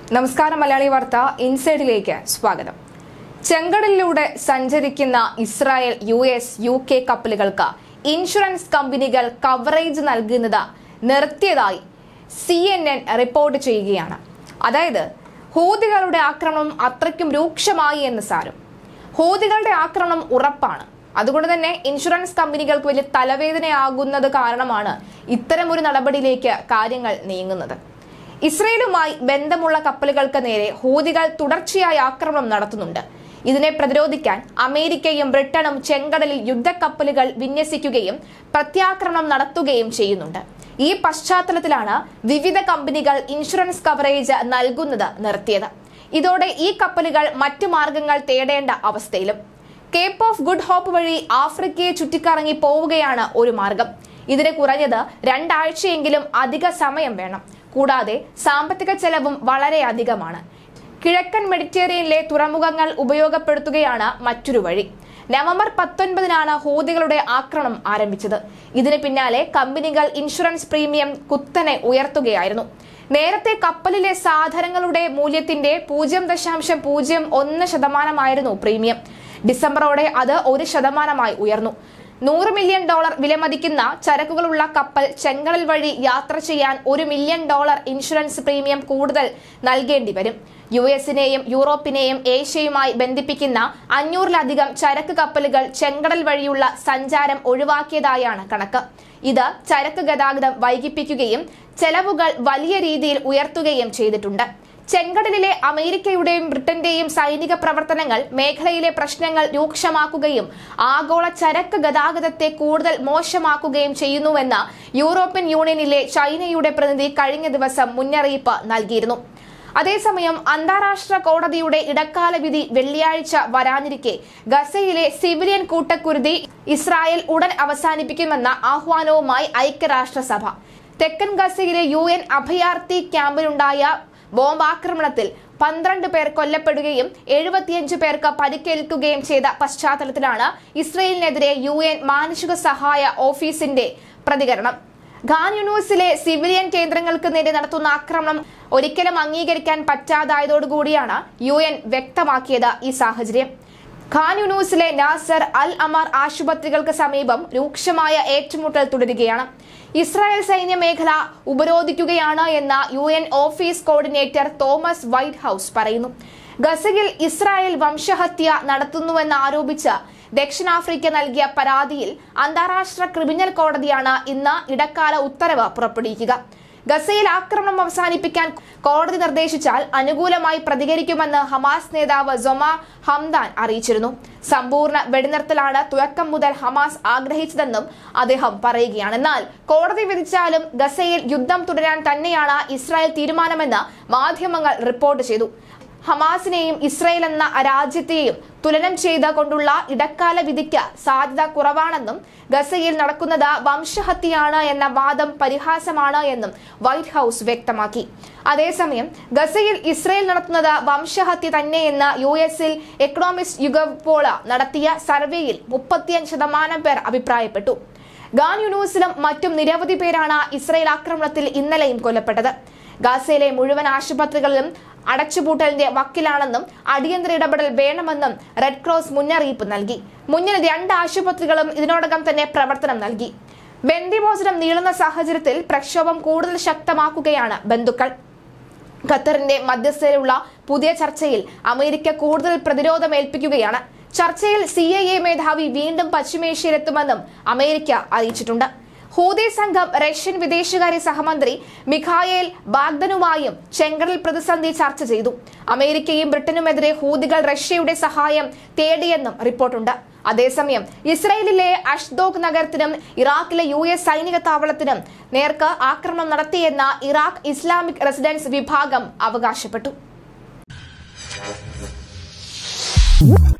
നമസ്കാരം മലയാളി വാർത്ത ഇൻസൈഡിലേക്ക് സ്വാഗതം ചെങ്കടലിലൂടെ സഞ്ചരിക്കുന്ന Israel U S U K കപ്പലുകൾക്ക് ഇൻഷുറൻസ് കമ്പനികൾ കവറേജ് നൽകുന്നത് നിർത്തിയതായി സി എൻ എൻ റിപ്പോർട്ട് ചെയ്യുകയാണ് അതായത് ഹൂതികളുടെ ആക്രമണം അത്രയ്ക്കും രൂക്ഷമായി എന്ന് സാരം ഹൂതികളുടെ ആക്രമണം ഉറപ്പാണ് അതുകൊണ്ട് തന്നെ ഇൻഷുറൻസ് കമ്പനികൾക്ക് വലിയ തലവേദനയാകുന്നത് കാരണമാണ് ഇത്തരമൊരു നടപടിയിലേക്ക് കാര്യങ്ങൾ നീങ്ങുന്നത് ഇസ്രയേലുമായി ബന്ധമുള്ള കപ്പലുകൾക്ക് നേരെ ഹൂതികൾ തുടർച്ചയായി ആക്രമണം നടത്തുന്നുണ്ട് ഇതിനെ പ്രതിരോധിക്കാൻ അമേരിക്കയും ബ്രിട്ടനും ചെങ്കടലിൽ യുദ്ധക്കപ്പലുകൾ വിന്യസിക്കുകയും പ്രത്യാക്രമണം നടത്തുകയും ചെയ്യുന്നുണ്ട് ഈ പശ്ചാത്തലത്തിലാണ് വിവിധ കമ്പനികൾ ഇൻഷുറൻസ് കവറേജ് നൽകുന്നത് നിർത്തിയത് ഇതോടെ ഈ കപ്പലുകൾ മറ്റു മാർഗങ്ങൾ തേടേണ്ട അവസ്ഥയിലും കേപ്പ് ഓഫ് ഗുഡ് ഹോപ്പ് വഴി ആഫ്രിക്കയെ ചുറ്റിക്കറങ്ങി പോവുകയാണ് ഒരു മാർഗം ഇതിന് കുറഞ്ഞത് രണ്ടാഴ്ചയെങ്കിലും അധിക സമയം വേണം കൂടാതെ സാമ്പത്തിക ചെലവും വളരെ അധികമാണ് കിഴക്കൻ മെഡിറ്ററേനിയനിലെ തുറമുഖങ്ങൾ ഉപയോഗപ്പെടുത്തുകയാണ് മറ്റൊരു വഴി നവംബർ പത്തൊൻപതിനാണ് ഹൂതികളുടെ ആക്രമണം ആരംഭിച്ചത് ഇതിന് പിന്നാലെ കമ്പനികൾ ഇൻഷുറൻസ് പ്രീമിയം കുത്തനെ ഉയർത്തുകയായിരുന്നു നേരത്തെ കപ്പലിലെ സാധനങ്ങളുടെ മൂല്യത്തിന്റെ പൂജ്യം ദശാംശം പൂജ്യം ഒന്ന് ശതമാനമായിരുന്നു പ്രീമിയം ഡിസംബറോടെ അത് ഒരു ശതമാനമായി ഉയർന്നു നൂറ് മില്യൺ ഡോളർ വിലമതിക്കുന്ന ചരക്കുകളുള്ള കപ്പൽ ചെങ്കടൽ വഴി യാത്ര ചെയ്യാൻ ഒരു മില്യൺ ഡോളർ ഇൻഷുറൻസ് പ്രീമിയം കൂടുതൽ നൽകേണ്ടി വരും യു എസിനെയും യൂറോപ്പിനെയും ഏഷ്യയുമായി ബന്ധിപ്പിക്കുന്ന അഞ്ഞൂറിലധികം ചരക്ക് കപ്പലുകൾ ചെങ്കടൽ വഴിയുള്ള സഞ്ചാരം ഒഴിവാക്കിയതായാണ് കണക്ക് ഇത് ചരക്ക് ഗതാഗതം വൈകിപ്പിക്കുകയും ചെലവുകൾ വലിയ രീതിയിൽ ഉയർത്തുകയും ചെയ്തിട്ടുണ്ട് ചെങ്കടലിലെ അമേരിക്കയുടെയും ബ്രിട്ടന്റെയും സൈനിക പ്രവർത്തനങ്ങൾ മേഖലയിലെ പ്രശ്നങ്ങൾ രൂക്ഷമാക്കുകയും ആഗോള ചരക്ക് ഗതാഗതത്തെ കൂടുതൽ മോശമാക്കുകയും ചെയ്യുന്നുവെന്ന് യൂറോപ്യൻ യൂണിയനിലെ ചൈനയുടെ പ്രതിനിധി കഴിഞ്ഞ ദിവസം മുന്നറിയിപ്പ് നൽകിയിരുന്നു അതേസമയം അന്താരാഷ്ട്ര കോടതിയുടെ ഇടക്കാല വിധി വെള്ളിയാഴ്ച വരാനിരിക്കെ ഗസയിലെ സിവിലിയൻ കൂട്ടക്കുരുതി ഇസ്രായേൽ ഉടൻ അവസാനിപ്പിക്കുമെന്ന ആഹ്വാനവുമായി ഐക്യരാഷ്ട്രസഭ തെക്കൻ ഗസയിലെ യു എൻ അഭയാർത്ഥി ക്യാമ്പിലുണ്ടായ ബോംബാക്രമണത്തിൽ പന്ത്രണ്ട് പേർ കൊല്ലപ്പെടുകയും എഴുപത്തിയഞ്ച് പേർക്ക് പരിക്കേൽക്കുകയും ചെയ്ത പശ്ചാത്തലത്തിലാണ് ഇസ്രയേലിനെതിരെ യു എൻ മാനുഷിക സഹായ ഓഫീസിന്റെ പ്രതികരണം ഖാൻ യൂണിവേഴ്സിലെ സിവിലിയൻ കേന്ദ്രങ്ങൾക്ക് നേരെ നടത്തുന്ന ആക്രമണം ഒരിക്കലും അംഗീകരിക്കാൻ പറ്റാതായതോടുകൂടിയാണ് യു എൻ വ്യക്തമാക്കിയത് ഈ സാഹചര്യം ഖാൻ യൂണിവേഴ്സിലെ നാസർ അൽ അമാർ ആശുപത്രികൾക്ക് സമീപം രൂക്ഷമായ ഏറ്റുമുട്ടൽ തുടരുകയാണ് ഇസ്രായേൽ സൈന്യ മേഖല ഉപരോധിക്കുകയാണ് എന്ന U N office coordinator Thomas White House പറയുന്നു ഗസയിൽ ഇസ്രായേൽ വംശഹത്യ നടത്തുന്നുവെന്ന് ആരോപിച്ച് ദക്ഷിണാഫ്രിക്ക നൽകിയ പരാതിയിൽ അന്താരാഷ്ട്ര ക്രിമിനൽ കോടതിയാണ് ഇന്ന് ഇടക്കാല ഉത്തരവ് പുറപ്പെടുവിക്കുക ഗസയിൽ ആക്രമണം അവസാനിപ്പിക്കാൻ കോടതി നിർദ്ദേശിച്ചാൽ അനുകൂലമായി പ്രതികരിക്കുമെന്ന് ഹമാസ് നേതാവ് സൊമ ഹംദാൻ അറിയിച്ചിരുന്നു സമ്പൂർണ്ണ വെടിനിർത്തലാണ് തുടക്കം മുതൽ ഹമാസ് ആഗ്രഹിച്ചതെന്നും അദ്ദേഹം പറയുകയാണ് എന്നാൽ കോടതി വിധിച്ചാലും ഗസയിൽ യുദ്ധം തുടരാൻ തന്നെയാണ് ഇസ്രായേൽ തീരുമാനമെന്ന് മാധ്യമങ്ങൾ റിപ്പോർട്ട് ചെയ്തു ഹമാസിനെയും ഇസ്രയേൽ എന്ന രാജ്യത്തെയും തുലനം ചെയ്ത് കൊണ്ടുള്ള ഇടക്കാല വിധിക്ക് സാധ്യത കുറവാണെന്നും ഗസയിൽ നടക്കുന്നത് വംശഹത്യയാണ് എന്ന വാദം പരിഹാസമാണ് എന്നും വൈറ്റ് ഹൌസ് വ്യക്തമാക്കി അതേസമയം ഗസയിൽ ഇസ്രയേൽ നടത്തുന്നത് വംശഹത്യ തന്നെയെന്ന് യു എസിൽ എക്കണോമിസ്റ്റ് യുഗപോള നടത്തിയ സർവേയിൽ മുപ്പത്തിയഞ്ച് ശതമാനം പേർ അഭിപ്രായപ്പെട്ടു ഗാൻ യൂണിവേഴ്സിലും മറ്റും നിരവധി പേരാണ് ഇസ്രയേൽ ആക്രമണത്തിൽ ഇന്നലെയും കൊല്ലപ്പെട്ടത് ഗാസയിലെ മുഴുവൻ ആശുപത്രികളിലും അടച്ചുപൂട്ടലിന്റെ വക്കിലാണെന്നും അടിയന്തര ഇടപെടൽ വേണമെന്നും റെഡ് ക്രോസ് മുന്നറിയിപ്പ് നൽകി മുന്നിൽ രണ്ട് ആശുപത്രികളും ഇതിനോടകം തന്നെ പ്രവർത്തനം നൽകി ബന്ദിമോചനം നീളുന്ന സാഹചര്യത്തിൽ പ്രക്ഷോഭം കൂടുതൽ ശക്തമാക്കുകയാണ് ബന്ധുക്കൾ ഖത്തറിന്റെ മധ്യസ്ഥതയിലുള്ള പുതിയ ചർച്ചയിൽ അമേരിക്ക കൂടുതൽ പ്രതിരോധമേൽപ്പിക്കുകയാണ് ചർച്ചയിൽ സി ഐ എ മേധാവി വീണ്ടും പശ്ചിമേഷ്യയിലെത്തുമെന്നും അമേരിക്ക അറിയിച്ചിട്ടുണ്ട് ഹൂതി സംഘം റഷ്യൻ വിദേശകാര്യ സഹമന്ത്രി മിഖായേൽ ബാഗ്ദനുമായും ചെങ്കടൽ പ്രതിസന്ധി ചർച്ച ചെയ്തു അമേരിക്കയും ബ്രിട്ടനുമെതിരെ ഹൂതികൾ റഷ്യയുടെ സഹായം തേടിയെന്നും റിപ്പോർട്ടുണ്ട് അതേസമയം ഇസ്രയേലിലെ അഷ്ദോഗ് നഗരത്തിനും ഇറാഖിലെ യു എസ് സൈനിക താവളത്തിനും നേർക്ക് ആക്രമണം നടത്തിയെന്ന ഇറാഖ് ഇസ്ലാമിക് റെസിഡൻസ് വിഭാഗം അവകാശപ്പെട്ടു